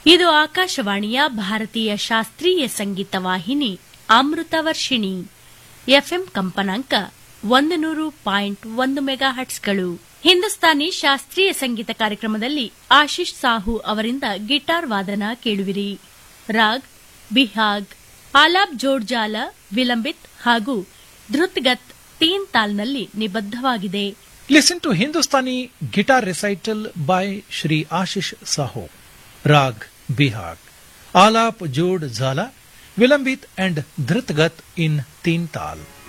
ಇದು ಆಕಾಶವಾಣಿಯ ಭಾರತೀಯ ಶಾಸ್ತ್ರೀಯ ಸಂಗೀತ ವಾಹಿನಿ ಅಮೃತ ವರ್ಷಿಣಿ ಎಫ್ಎಂ ಕಂಪನಾಂಕ ಒಂದು ನೂರು ಪಾಯಿಂಟ್ ಒಂದು ಮೆಗಾ ಹಟ್ಸ್ಗಳು ಹಿಂದೂಸ್ತಾನಿ ಶಾಸ್ತ್ರೀಯ ಸಂಗೀತ ಕಾರ್ಯಕ್ರಮದಲ್ಲಿ ಆಶೀಶ್ ಸಾಹು ಅವರಿಂದ ಗಿಟಾರ್ ವಾದನ ಕೇಳುವಿರಿ ರಾಗ್ ಬಿಹಾಗ್ ಆಲಾಬ್ ಜೋಡ್ಜಾಲ ವಿಲಂಬಿತ್ ಹಾಗೂ ಧೃತ್ಗತ್ ತೀನ್ ತಾಲ್ನಲ್ಲಿ ನಿಬದ್ಧವಾಗಿದೆ Listen to Hindustani guitar recital by Shri Ashish Saho. Rag Bihag. Alap Jod Zala, Vilambit and Dhritgat in Teen Tal.